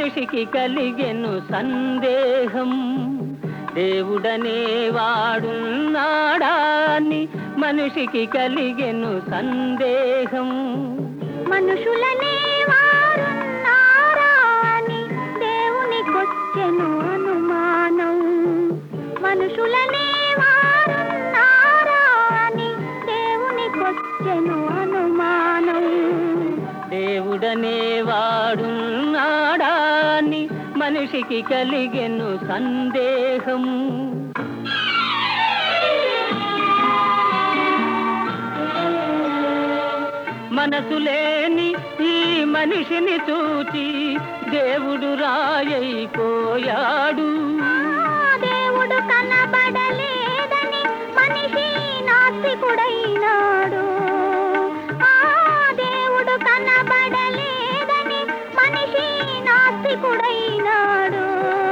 మనిషికి కలిగెను సందేహం దేవుడనే వాడున్నాడా అని మనిషికి కలిగెను సందేహం మనుషులనే వారున్నారా అని దేవునికొచ్చెను అనుమానం మనుషులనే వారున్నారా అని దేవునికొచ్చెను అనుమానం దేవుడనే వాడున్నాడా అని మనిషికి కలిగెను సందేహం మనసు లేని ఈ మనిషిని చూచి దేవుడు రాయైపోయాడు ఆ దేవుడు కనబడలేదని మనిషి నాస్తికుడైనాడు ఆ దేవుడు కనబడలేదని మనిషి నాస్తికుడైనాడు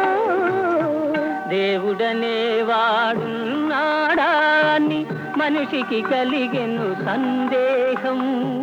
దేవుడనే వాడున్నాడా అని మనిషికి కలిగెను సందేహం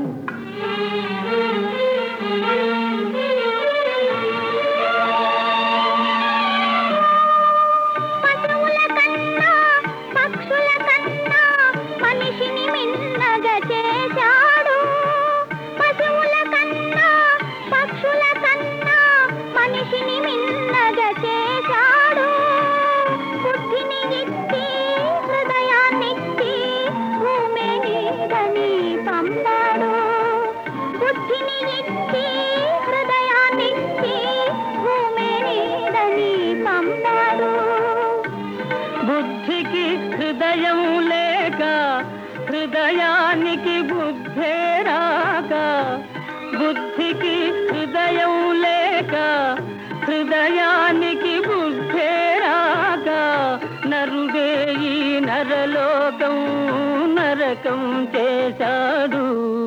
పశువుల కన్నా పక్షుల కన్నా మనిషిని మిన్నగా చేశాడు పశువుల కన్నా పక్షుల కన్నా మనిషిని మిన్నగా చేశాడు బుద్ధిని ఇచ్చి హృదయాన్నిచ్చి భూమి నీడని పంపాడు బుద్ధిని ఇచ్చి హృదయాన్నిచ్చి భూమి నీడని పంపాడు బుద్ధికి హృదయం లేక హృదయానికి బుద్ధే రాక బుద్ధికి హృదయం లేక హృదయానికి బుద్ధే రాక నరుడే ఈ నరలోకం నరకం చేశాడు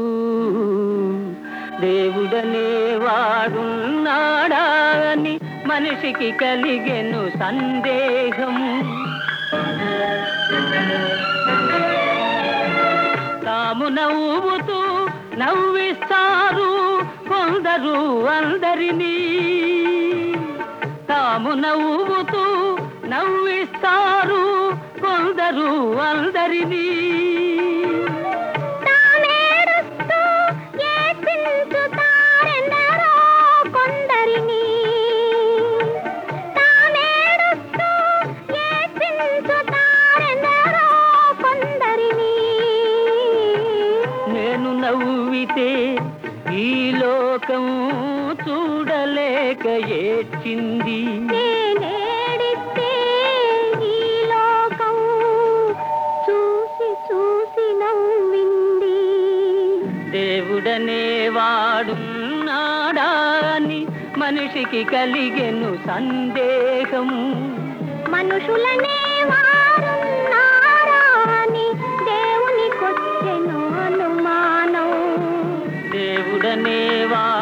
దేవుడనే వాడున్నాడా అని మనిషికి కలిగెను సందేహం తాము నవ్వుతూ నవ్విస్తారు కొందరు అందరినీ తాము నవ్వుతూ నవ్విస్తారు కొందరు అందరినీ తామేడుస్తూ ఏడ్పించుతారెందరో కొందరిని తామేడుస్తూ ఏడ్పించుతారెందరో కొందరిని నేను నవ్వితే ఈ లోకం చూడలేక ఏడ్చింది నేనేడిస్తే ఈ లోకం చూసి చూసి నవ్వింది దేవుడనే వాడున్నాడా అని మనిషికి కలిగెను సందేహం మనుషులనే వారున్నారా అని దేవునికొచ్చెను అనుమానం దేవుడనే వాడు